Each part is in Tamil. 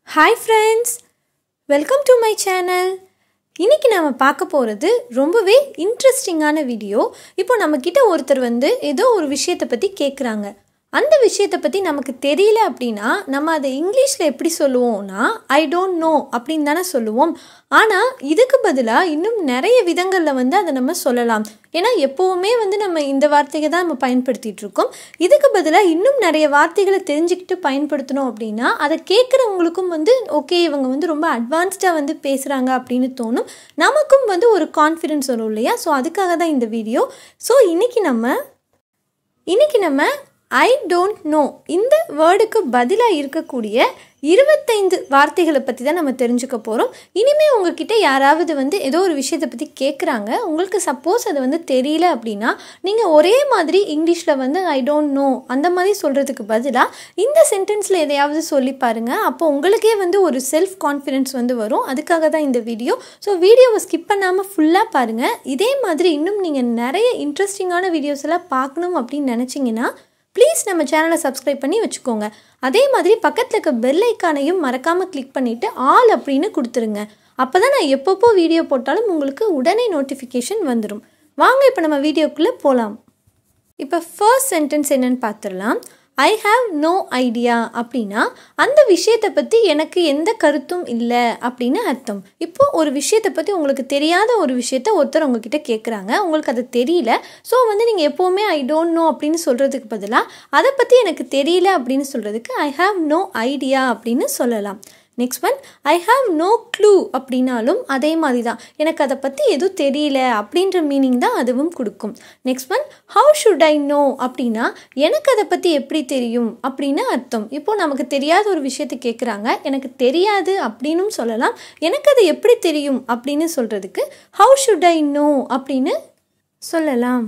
hi friends welcome to my channel இன்னைக்கு நம்ம பார்க்க போகிறது ரொம்பவே இன்ட்ரெஸ்டிங்கான வீடியோ இப்போ நம்மக்கிட்ட ஒருத்தர் வந்து ஏதோ ஒரு விஷயத்தை பற்றி கேட்குறாங்க அந்த விஷயத்தை பற்றி நமக்கு தெரியல அப்படின்னா நம்ம அதை இங்கிலீஷில் எப்படி சொல்லுவோம்னா ஐ டோன்ட் நோ அப்படின்னு தானே சொல்லுவோம் ஆனால் இதுக்கு பதிலாக இன்னும் நிறைய விதங்களில் வந்து அதை நம்ம சொல்லலாம் ஏன்னா எப்போவுமே வந்து நம்ம இந்த வார்த்தையை தான் நம்ம பயன்படுத்திகிட்டு இருக்கோம் இதுக்கு பதிலாக இன்னும் நிறைய வார்த்தைகளை தெரிஞ்சுக்கிட்டு பயன்படுத்தணும் அப்படின்னா அதை கேட்குறவங்களுக்கும் வந்து ஓகே இவங்க வந்து ரொம்ப அட்வான்ஸ்டாக வந்து பேசுகிறாங்க அப்படின்னு தோணும் நமக்கும் வந்து ஒரு கான்ஃபிடென்ஸ் வரும் இல்லையா ஸோ அதுக்காக தான் இந்த வீடியோ ஸோ இன்றைக்கி நம்ம இன்றைக்கி நம்ம ஐ டோன்ட் நோ இந்த வேர்டுக்கு பதிலாக இருக்கக்கூடிய இருபத்தைந்து வார்த்தைகளை பற்றி தான் நம்ம தெரிஞ்சுக்க போகிறோம் இனிமேல் உங்ககிட்ட யாராவது வந்து ஏதோ ஒரு விஷயத்தை பற்றி கேட்குறாங்க உங்களுக்கு சப்போஸ் அது வந்து தெரியல அப்படின்னா நீங்கள் ஒரே மாதிரி இங்கிலீஷில் வந்து ஐ டோன்ட் நோ அந்த மாதிரி சொல்கிறதுக்கு பதிலாக இந்த சென்டென்ஸில் எதையாவது சொல்லி பாருங்கள் அப்போ உங்களுக்கே வந்து ஒரு செல்ஃப் கான்ஃபிடென்ஸ் வந்து வரும் அதுக்காக தான் இந்த வீடியோ ஸோ வீடியோவை ஸ்கிப் பண்ணாமல் ஃபுல்லாக பாருங்கள் இதே மாதிரி இன்னும் நீங்கள் நிறைய இன்ட்ரெஸ்டிங்கான வீடியோஸ் எல்லாம் பார்க்கணும் அப்படின்னு நினச்சிங்கன்னா ப்ளீஸ் நம்ம சேனலை சப்ஸ்கிரைப் பண்ணி வச்சுக்கோங்க அதே மாதிரி பக்கத்தில் இருக்க பெல் ஐக்கானையும் மறக்காமல் கிளிக் பண்ணிவிட்டு ஆல் அப்படின்னு கொடுத்துருங்க அப்போ தான் நான் எப்பப்போ வீடியோ போட்டாலும் உங்களுக்கு உடனே நோட்டிஃபிகேஷன் வந்துடும் வாங்க இப்போ நம்ம வீடியோக்குள்ளே போகலாம் இப்போ ஃபர்ஸ்ட் சென்டென்ஸ் என்னன்னு பார்த்துடலாம் ஐ ஹாவ் நோ ஐடியா அப்படின்னா அந்த விஷயத்தை பற்றி எனக்கு எந்த கருத்தும் இல்லை அப்படின்னு அர்த்தம் இப்போ ஒரு விஷயத்தை பற்றி உங்களுக்கு தெரியாத ஒரு விஷயத்த ஒருத்தர் உங்ககிட்ட கேட்குறாங்க உங்களுக்கு அது தெரியல ஸோ வந்து நீங்கள் எப்போவுமே ஐ டோன்ட் நோ அப்படின்னு சொல்கிறதுக்கு பதிலாக அதை பற்றி எனக்கு தெரியல அப்படின்னு சொல்கிறதுக்கு ஐ ஹாவ் நோ ஐடியா அப்படின்னு சொல்லலாம் next one I have no clue அப்படின்னாலும் அதே மாதிரி தான் எனக்கு அதை பற்றி எதுவும் தெரியல அப்படின்ற மீனிங் தான் அதுவும் கொடுக்கும் next one how should I know அப்படின்னா எனக்கு அதை பற்றி எப்படி தெரியும் அப்படின்னு அர்த்தம் இப்போது நமக்கு தெரியாத ஒரு விஷயத்தை கேட்குறாங்க எனக்கு தெரியாது அப்படின்னும் சொல்லலாம் எனக்கு அது எப்படி தெரியும் அப்படின்னு சொல்கிறதுக்கு ஹவு ஷுட் ஐ நோ அப்படின்னு சொல்லலாம்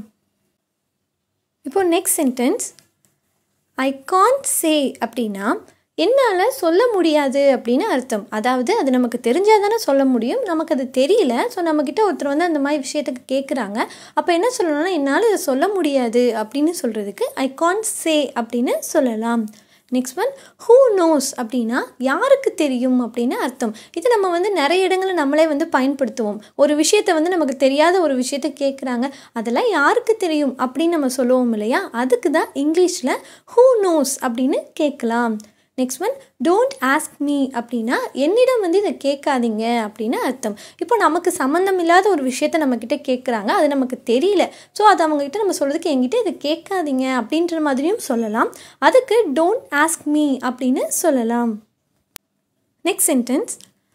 இப்போ next sentence I can't say அப்படின்னா என்னால் சொல்ல முடியாது அப்படின்னு அர்த்தம் அதாவது அது நமக்கு தெரிஞ்சால் தானே சொல்ல முடியும் நமக்கு அது தெரியல ஸோ நம்மக்கிட்ட ஒருத்தர் வந்து அந்த மாதிரி விஷயத்துக்கு கேட்குறாங்க அப்போ என்ன சொல்லணும்னா என்னால் இதை சொல்ல முடியாது அப்படின்னு சொல்கிறதுக்கு ஐ கான்ட் சே அப்படின்னு சொல்லலாம் நெக்ஸ்ட் ஒன் ஹூ நோஸ் அப்படின்னா யாருக்கு தெரியும் அப்படின்னு அர்த்தம் இது நம்ம வந்து நிறைய இடங்களில் நம்மளே வந்து பயன்படுத்துவோம் ஒரு விஷயத்தை வந்து நமக்கு தெரியாத ஒரு விஷயத்த கேட்குறாங்க அதெல்லாம் யாருக்கு தெரியும் அப்படின்னு நம்ம சொல்லுவோம் இல்லையா அதுக்கு தான் இங்கிலீஷில் ஹூ நோஸ் அப்படின்னு கேட்கலாம் next one don't ask me அப்படின்னா என்னிடம் வந்து இதை கேட்காதீங்க அப்படின்னு அர்த்தம் இப்போ நமக்கு சம்மந்தம் இல்லாத ஒரு விஷயத்த நம்மக்கிட்ட கேட்குறாங்க அது நமக்கு தெரியல ஸோ அது அவங்ககிட்ட நம்ம சொல்கிறதுக்கு என்கிட்ட இதை கேட்காதீங்க அப்படின்ற மாதிரியும் சொல்லலாம் அதுக்கு டோன்ட் ஆஸ்க் மீ அப்படின்னு சொல்லலாம் next sentence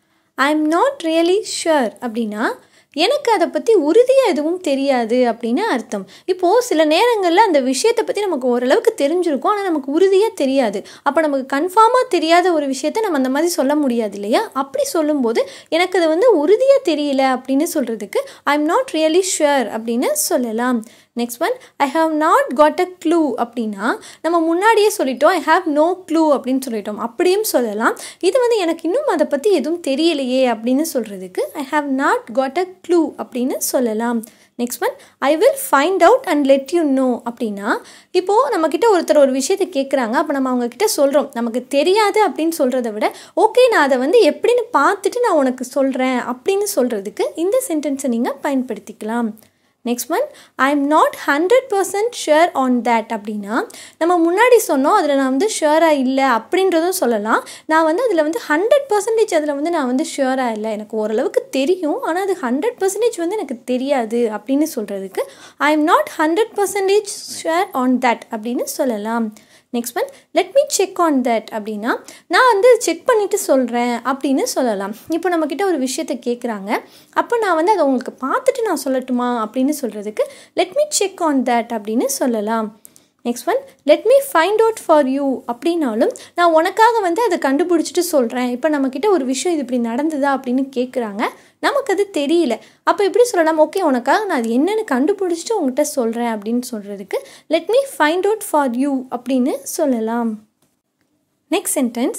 I am not really sure அப்படின்னா எனக்கு அதை பற்றி உறுதியாக எதுவும் தெரியாது அப்படின்னு அர்த்தம் இப்போது சில நேரங்களில் அந்த விஷயத்தை பற்றி நமக்கு ஓரளவுக்கு தெரிஞ்சிருக்கும் ஆனால் நமக்கு உறுதியாக தெரியாது அப்போ நமக்கு கன்ஃபார்மாக தெரியாத ஒரு விஷயத்த நம்ம அந்த மாதிரி சொல்ல முடியாது இல்லையா அப்படி சொல்லும்போது எனக்கு அது வந்து உறுதியாக தெரியல அப்படின்னு சொல்கிறதுக்கு I am not really sure அப்படின்னு சொல்லலாம் next one I have not got a clue அப்படின்னா நம்ம முன்னாடியே சொல்லிட்டோம் ஐ ஹாவ் நோ க்ளூ அப்படின்னு சொல்லிட்டோம் அப்படியும் சொல்லலாம் இது வந்து எனக்கு இன்னும் அதை பற்றி எதுவும் தெரியலையே அப்படின்னு சொல்கிறதுக்கு I have not got a clue அப்படின்னு சொல்லலாம் next one I will find out and let you know அப்படின்னா இப்போது நம்மக்கிட்ட ஒருத்தர் ஒரு விஷயத்தை கேட்குறாங்க அப்போ நம்ம அவங்கக்கிட்ட சொல்கிறோம் நமக்கு தெரியாது அப்படின்னு சொல்கிறத விட ஓகே நான் அதை வந்து எப்படின்னு பார்த்துட்டு நான் உனக்கு சொல்கிறேன் அப்படின்னு சொல்கிறதுக்கு இந்த சென்டென்ஸை நீங்கள் பயன்படுத்திக்கலாம் next one I am not hundred percent sure on that அப்படின்னா நம்ம முன்னாடி சொன்னோம் அதில் நான் வந்து ஷுவராக இல்லை அப்படின்றதும் சொல்லலாம் நான் வந்து அதில் வந்து ஹண்ட்ரட் பர்சன்டேஜ் அதில் வந்து நான் வந்து ஷுவராக இல்லை எனக்கு ஓரளவுக்கு தெரியும் ஆனால் அது ஹண்ட்ரட் பர்சன்டேஜ் வந்து எனக்கு தெரியாது அப்படின்னு சொல்கிறதுக்கு I am not hundred percentage sure on that அப்படின்னு சொல்லலாம் next one let me check on that அப்படின்னா நான் வந்து செக் பண்ணிவிட்டு சொல்கிறேன் அப்படின்னு சொல்லலாம் இப்போ நம்மக்கிட்ட ஒரு விஷயத்தை கேட்குறாங்க அப்போ நான் வந்து அதை உங்களுக்கு பார்த்துட்டு நான் சொல்லட்டுமா அப்படின்னு சொல்கிறதுக்கு let me check on that அப்படின்னு சொல்லலாம் next one let me find out for you அப்படின்னாலும் நான் உனக்காக வந்து அதை கண்டுபிடிச்சிட்டு சொல்கிறேன் இப்போ நம்மக்கிட்ட ஒரு விஷயம் இது இப்படி நடந்ததா அப்படின்னு கேட்குறாங்க நமக்கு அது தெரியல அப்போ எப்படி சொல்லலாம் ஓகே உனக்காக நான் அது என்னென்னு கண்டுபிடிச்சிட்டு உங்ககிட்ட சொல்கிறேன் அப்படின்னு சொல்கிறதுக்கு let me find out for you அப்படின்னு சொல்லலாம் next sentence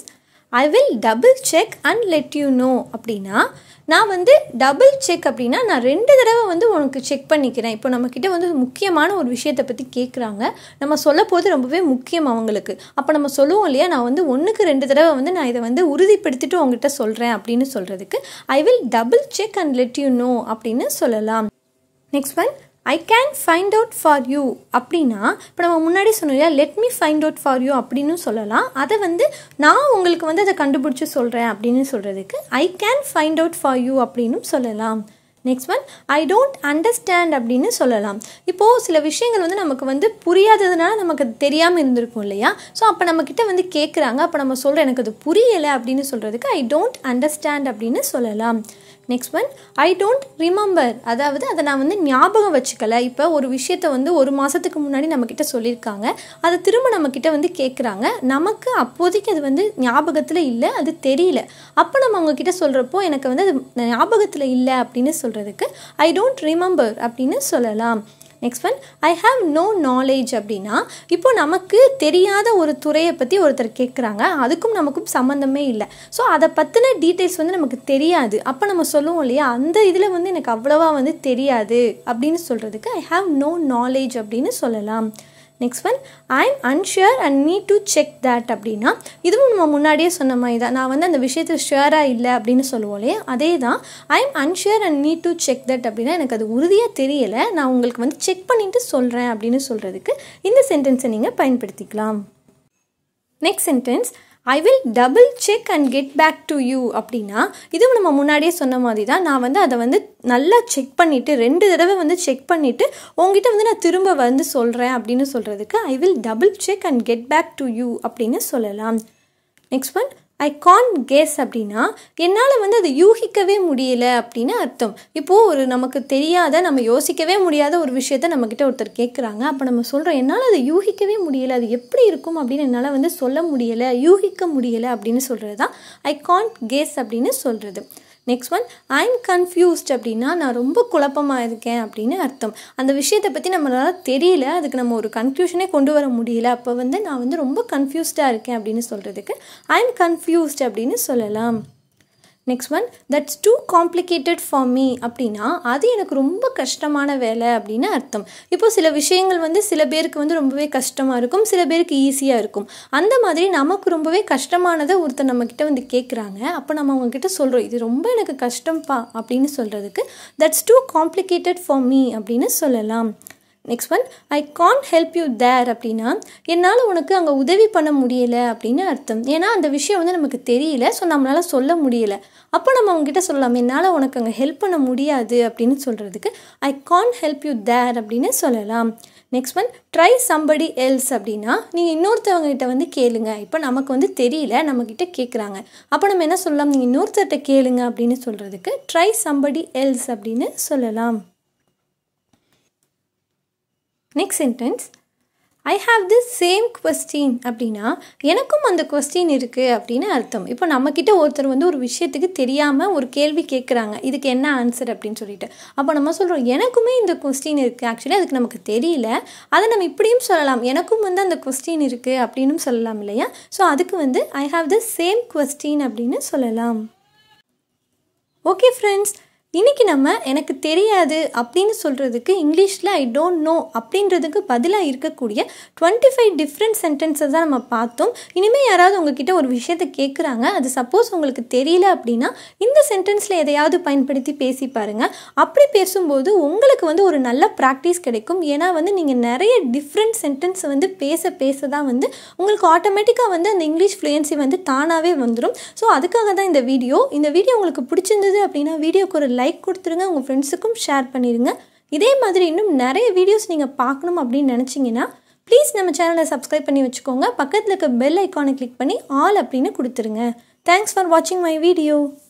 I will double check and let you know அப்படின்னா நான் வந்து டபுள் செக் அப்படின்னா நான் ரெண்டு தடவை வந்து உனக்கு செக் பண்ணிக்கிறேன் இப்போ நம்மக்கிட்ட வந்து முக்கியமான ஒரு விஷயத்தை பற்றி கேட்குறாங்க நம்ம சொல்ல போது ரொம்பவே முக்கியம் அவங்களுக்கு அப்போ நம்ம சொல்லுவோம் இல்லையா நான் வந்து ஒன்றுக்கு ரெண்டு தடவை வந்து நான் இதை வந்து உறுதிப்படுத்திட்டு உங்ககிட்ட சொல்கிறேன் அப்படின்னு சொல்கிறதுக்கு I will double check and let you know அப்படின்னு சொல்லலாம் next one I can find out for you அப்படின்னா இப்போ நம்ம முன்னாடி சொன்னோம் இல்லையா let me find out for you அப்படின்னு சொல்லலாம் அதை வந்து நான் உங்களுக்கு வந்து அதை கண்டுபிடிச்சி சொல்கிறேன் அப்படின்னு சொல்கிறதுக்கு I can find out for you அப்படின்னு சொல்லலாம் next one I don't understand அப்படின்னு சொல்லலாம் இப்போது சில விஷயங்கள் வந்து நமக்கு வந்து புரியாததுனால நமக்கு அது தெரியாமல் இருந்திருக்கும் இல்லையா ஸோ அப்போ நம்மக்கிட்ட வந்து கேட்குறாங்க அப்போ நம்ம சொல்கிறோம் எனக்கு அது புரியலை அப்படின்னு சொல்கிறதுக்கு ஐ டோன்ட் அண்டர்ஸ்டாண்ட் அப்படின்னு சொல்லலாம் next one I don't remember அதாவது அதை நான் வந்து ஞாபகம் வச்சுக்கல இப்போ ஒரு விஷயத்த வந்து ஒரு மாதத்துக்கு முன்னாடி நம்மக்கிட்ட சொல்லியிருக்காங்க அதை திரும்ப நம்மக்கிட்ட வந்து கேட்குறாங்க நமக்கு அப்போதைக்கு அது வந்து ஞாபகத்தில் இல்லை அது தெரியல அப்போ நம்ம அவங்கக்கிட்ட சொல்கிறப்போ எனக்கு வந்து அது ஞாபகத்தில் இல்லை அப்படின்னு சொல்கிறதுக்கு ஐ டோன்ட் ரிமெம்பர் அப்படின்னு சொல்லலாம் next one I have no knowledge அப்படின்னா இப்போ நமக்கு தெரியாத ஒரு துறையை பற்றி ஒருத்தர் கேட்குறாங்க அதுக்கும் நமக்கும் சம்மந்தமே இல்லை ஸோ அதை பற்றின டீட்டெயில்ஸ் வந்து நமக்கு தெரியாது அப்போ நம்ம சொல்லுவோம் இல்லையா அந்த இதில் வந்து எனக்கு அவ்வளோவா வந்து தெரியாது அப்படின்னு சொல்கிறதுக்கு ஐ ஹாவ் நோ நாலேஜ் அப்படின்னு சொல்லலாம் next one I am unsure and need to check that அப்படின்னா இதுவும் நம்ம முன்னாடியே சொன்ன மாதிரி தான் நான் வந்து அந்த விஷயத்தில் ஷுவராக இல்லை அப்படின்னு சொல்லுவோம் இல்லையா அதே தான் I am unsure and need to check that அப்படின்னா எனக்கு அது உறுதியாக தெரியலை நான் உங்களுக்கு வந்து செக் பண்ணிவிட்டு சொல்கிறேன் அப்படின்னு சொல்கிறதுக்கு இந்த சென்டென்ஸை நீங்கள் பயன்படுத்திக்கலாம் next sentence I will double check and get back to you அப்படின்னா இதுவும் நம்ம முன்னாடியே சொன்ன மாதிரி தான் நான் வந்து அதை வந்து நல்லா செக் பண்ணிவிட்டு ரெண்டு தடவை வந்து செக் பண்ணிவிட்டு உங்ககிட்ட வந்து நான் திரும்ப வந்து சொல்கிறேன் அப்படின்னு சொல்கிறதுக்கு I will double check and get back to you அப்படின்னு சொல்லலாம் next one I can't guess அப்படின்னா என்னால் வந்து அதை யூகிக்கவே முடியல அப்படின்னு அர்த்தம் இப்போது ஒரு நமக்கு தெரியாத நம்ம யோசிக்கவே முடியாத ஒரு விஷயத்த நம்மக்கிட்ட ஒருத்தர் கேட்குறாங்க அப்போ நம்ம சொல்கிறோம் என்னால் அதை யூகிக்கவே முடியலை அது எப்படி இருக்கும் அப்படின்னு என்னால் வந்து சொல்ல முடியலை யூகிக்க முடியலை அப்படின்னு சொல்கிறது தான் ஐ கான் கெஸ் அப்படின்னு சொல்கிறது நெக்ஸ்ட் ஒன் ஐம் கன்ஃபியூஸ்ட் அப்படின்னா நான் ரொம்ப குழப்பமாக இருக்கேன் அப்படின்னு அர்த்தம் அந்த விஷயத்தை பற்றி நம்மளால் தெரியல அதுக்கு நம்ம ஒரு கன்ஃபியூஷனே கொண்டு வர முடியல அப்போ வந்து நான் வந்து ரொம்ப கன்ஃபியூஸ்டாக இருக்கேன் அப்படின்னு சொல்கிறதுக்கு ஐம் கன்ஃபியூஸ்ட் அப்படின்னு சொல்லலாம் next one that's too complicated for me அப்படின்னா அது எனக்கு ரொம்ப கஷ்டமான வேலை அப்படின்னு அர்த்தம் இப்போ சில விஷயங்கள் வந்து சில பேருக்கு வந்து ரொம்பவே கஷ்டமாக இருக்கும் சில பேருக்கு ஈஸியாக இருக்கும் அந்த மாதிரி நமக்கு ரொம்பவே கஷ்டமானதை ஒருத்தர் நம்மக்கிட்ட வந்து கேட்குறாங்க அப்போ நம்ம அவங்கக்கிட்ட சொல்கிறோம் இது ரொம்ப எனக்கு கஷ்டம்ப்பா அப்படின்னு சொல்கிறதுக்கு that's too complicated for me அப்படின்னு சொல்லலாம் next one I Khan help you there அப்படின்னா என்னால் உனக்கு அங்கே உதவி பண்ண முடியலை அப்படின்னு அர்த்தம் ஏன்னா அந்த விஷயம் வந்து நமக்கு தெரியல ஸோ நம்மளால் சொல்ல முடியலை அப்போ நம்ம அவங்ககிட்ட சொல்லலாம் என்னால் உனக்கு அங்கே ஹெல்ப் பண்ண முடியாது அப்படின்னு சொல்கிறதுக்கு ஐ கான் ஹெல்ப் யூ தேர் அப்படின்னு சொல்லலாம் next one try somebody else அப்படின்னா நீங்கள் இன்னொருத்தவங்ககிட்ட வந்து கேளுங்க இப்போ நமக்கு வந்து தெரியல நம்மக்கிட்ட கேட்குறாங்க அப்போ நம்ம என்ன சொல்லலாம் நீங்கள் இன்னொருத்தர்கிட்ட கேளுங்க அப்படின்னு சொல்கிறதுக்கு ட்ரை சம்படி எல்ஸ் அப்படின்னு சொல்லலாம் next sentence I have the same question அப்படின்னா எனக்கும் அந்த கொஸ்டின் இருக்குது அப்படின்னு அர்த்தம் இப்போ நம்மக்கிட்ட ஒருத்தர் வந்து ஒரு விஷயத்துக்கு தெரியாமல் ஒரு கேள்வி கேட்குறாங்க இதுக்கு என்ன ஆன்சர் அப்படின்னு சொல்லிட்டு அப்போ நம்ம சொல்கிறோம் எனக்குமே இந்த கொஸ்டின் இருக்குது ஆக்சுவலி அதுக்கு நமக்கு தெரியல அதை நம்ம இப்படியும் சொல்லலாம் எனக்கும் வந்து அந்த கொஸ்டின் இருக்குது அப்படின்னு சொல்லலாம் இல்லையா ஸோ அதுக்கு வந்து I have the same question அப்படின்னு சொல்லலாம் ஓகே ஃப்ரெண்ட்ஸ் இன்றைக்கி நம்ம எனக்கு தெரியாது அப்படின்னு சொல்கிறதுக்கு இங்கிலீஷில் ஐ டோன்ட் நோ அப்படின்றதுக்கு பதிலாக இருக்கக்கூடிய டுவெண்ட்டி ஃபைவ் டிஃப்ரெண்ட் சென்டென்சஸ் தான் நம்ம பார்த்தோம் இனிமேல் யாராவது உங்ககிட்ட ஒரு விஷயத்தை கேட்குறாங்க அது சப்போஸ் உங்களுக்கு தெரியல அப்படின்னா இந்த சென்டென்ஸில் எதையாவது பயன்படுத்தி பேசி பாருங்கள் அப்படி பேசும்போது உங்களுக்கு வந்து ஒரு நல்ல ப்ராக்டிஸ் கிடைக்கும் ஏன்னா வந்து நீங்கள் நிறைய டிஃப்ரெண்ட் சென்டென்ஸ் வந்து பேச பேச தான் வந்து உங்களுக்கு ஆட்டோமேட்டிக்காக வந்து அந்த இங்கிலீஷ் ஃப்ளூயன்சி வந்து தானாகவே வந்துடும் ஸோ அதுக்காக தான் இந்த வீடியோ இந்த வீடியோ உங்களுக்கு பிடிச்சிருந்தது அப்படின்னா வீடியோக்கு ஒரு லைக் கொடுத்துருங்க உங்கள் ஃப்ரெண்ட்ஸுக்கும் ஷேர் பண்ணிடுங்க இதே மாதிரி இன்னும் நிறைய வீடியோஸ் நீங்கள் பார்க்கணும் அப்படின்னு நினச்சிங்கன்னா ப்ளீஸ் நம்ம சேனலை சப்ஸ்கிரைப் பண்ணி வச்சுக்கோங்க பக்கத்தில் இருக்க பெல் ஐக்கானை கிளிக் பண்ணி ஆல் அப்படின்னு கொடுத்துருங்க தேங்க்ஸ் ஃபார் வாட்சிங் மை வீடியோ